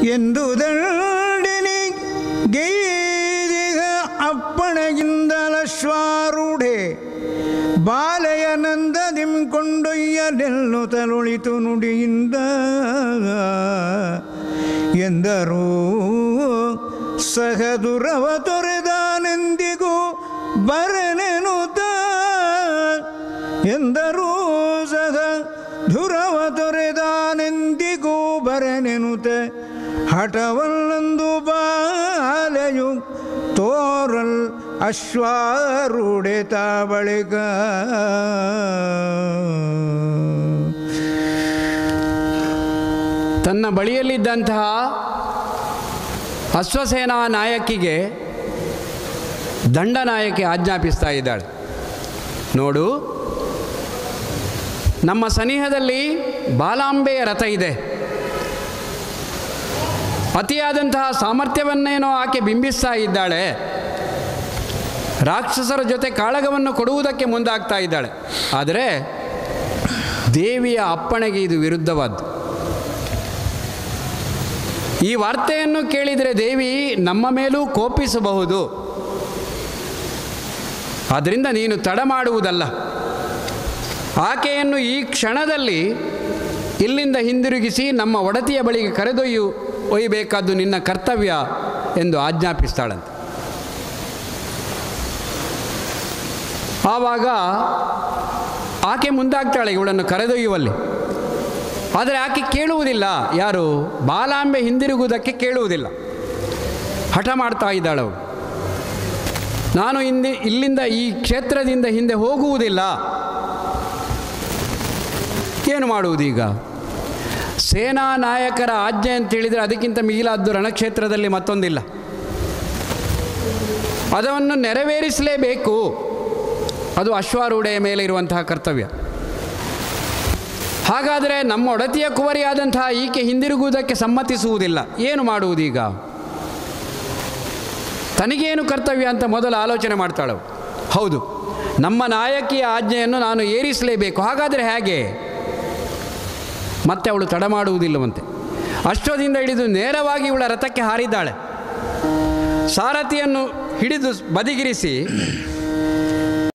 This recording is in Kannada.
ಎಂದು ದಂಡಿನಿ ಗೈದಿಗ ಅಪ್ಪಣೆಯಿಂದಲಶ್ವಾರೂಢೆ ಬಾಲೆಯ ನಂದದಿಂ ಕೊಂಡೊಯ್ಯಲೆಲ್ಲು ತಲುಳಿತು ನುಡಿಯಿಂದ ಎಂದರೂ ಸಹದುರವ ತೊರೆದಾನೆಂದಿಗೂ ಬರನೆನುತ ಎಂದರೂ ಸಹ ಧುರವ ತೊರೆದಾನೆಂದಿಗೂ ಬರನೆನುತ ಹಠವಲ್ಲೊಂದು ಬಾಲೆಯು ತೋರಲ್ ಅಶ್ವಾರೂಢೆ ಬಳಿಕ ತನ್ನ ಬಳಿಯಲ್ಲಿದ್ದಂತಹ ಅಶ್ವಸೇನಾ ನಾಯಕಿಗೆ ದಂಡನಾಯಕಿ ಆಜ್ಞಾಪಿಸ್ತಾ ಇದ್ದಾಳೆ ನೋಡು ನಮ್ಮ ಸನಿಹದಲ್ಲಿ ಬಾಲಾಂಬೆಯ ರಥ ಇದೆ ಅತಿಯಾದಂತಹ ಸಾಮರ್ಥ್ಯವನ್ನೇನೋ ಆಕೆ ಬಿಂಬಿಸ್ತಾ ಇದ್ದಾಳೆ ರಾಕ್ಷಸರ ಜೊತೆ ಕಾಳಗವನ್ನು ಕೊಡುವುದಕ್ಕೆ ಮುಂದಾಗ್ತಾ ಇದ್ದಾಳೆ ಆದರೆ ದೇವಿಯ ಅಪ್ಪಣೆಗೆ ಇದು ವಿರುದ್ಧವಾದ್ದು ಈ ವಾರ್ತೆಯನ್ನು ಕೇಳಿದರೆ ದೇವಿ ನಮ್ಮ ಮೇಲೂ ಕೋಪಿಸಬಹುದು ಆದ್ದರಿಂದ ನೀನು ತಡ ಮಾಡುವುದಲ್ಲ ಆಕೆಯನ್ನು ಈ ಕ್ಷಣದಲ್ಲಿ ಇಲ್ಲಿಂದ ಹಿಂದಿರುಗಿಸಿ ನಮ್ಮ ಒಡತಿಯ ಬಳಿಗೆ ಕರೆದೊಯ್ಯು ಒಯ್ಯಬೇಕಾದ್ದು ನಿನ್ನ ಕರ್ತವ್ಯ ಎಂದು ಆಜ್ಞಾಪಿಸ್ತಾಳಂತೆ ಆವಾಗ ಆಕೆ ಮುಂದಾಗ್ತಾಳೆ ಇವಳನ್ನು ಕರೆದೊಯ್ಯುವಲ್ಲಿ ಆದರೆ ಆಕೆ ಕೇಳುವುದಿಲ್ಲ ಯಾರು ಬಾಲಾಂಬೆ ಹಿಂದಿರುಗುವುದಕ್ಕೆ ಕೇಳುವುದಿಲ್ಲ ಹಠ ಮಾಡ್ತಾ ಇದ್ದಾಳವಳು ನಾನು ಹಿಂದೆ ಇಲ್ಲಿಂದ ಈ ಕ್ಷೇತ್ರದಿಂದ ಹಿಂದೆ ಹೋಗುವುದಿಲ್ಲ ಏನು ಮಾಡುವುದೀಗ ಸೇನಾ ನಾಯಕರ ಆಜ್ಞೆ ಅಂತ ಹೇಳಿದರೆ ಅದಕ್ಕಿಂತ ಮಿಗಿಲಾದ್ದು ರಣಕ್ಷೇತ್ರದಲ್ಲಿ ಮತ್ತೊಂದಿಲ್ಲ ಅದನ್ನು ನೆರವೇರಿಸಲೇಬೇಕು ಅದು ಅಶ್ವಾರೂಢೆಯ ಮೇಲೆ ಇರುವಂತಹ ಕರ್ತವ್ಯ ಹಾಗಾದರೆ ನಮ್ಮ ಒಡತಿಯ ಕುವರಿಯಾದಂತಹ ಈಕೆ ಹಿಂದಿರುಗುವುದಕ್ಕೆ ಸಮ್ಮತಿಸುವುದಿಲ್ಲ ಏನು ಮಾಡುವುದೀಗ ತನಗೇನು ಕರ್ತವ್ಯ ಅಂತ ಮೊದಲು ಆಲೋಚನೆ ಮಾಡ್ತಾಳವು ಹೌದು ನಮ್ಮ ನಾಯಕಿಯ ಆಜ್ಞೆಯನ್ನು ನಾನು ಏರಿಸಲೇಬೇಕು ಹಾಗಾದರೆ ಹೇಗೆ ಮತ್ತೆ ಅವಳು ತಡ ಮಾಡುವುದಿಲ್ಲವಂತೆ ಅಷ್ಟೊದಿಂದ ಹಿಡಿದು ನೇರವಾಗಿ ಇವಳ ರಥಕ್ಕೆ ಹಾರಿದ್ದಾಳೆ ಸಾರಥಿಯನ್ನು ಹಿಡಿದು ಬದಿಗಿರಿಸಿ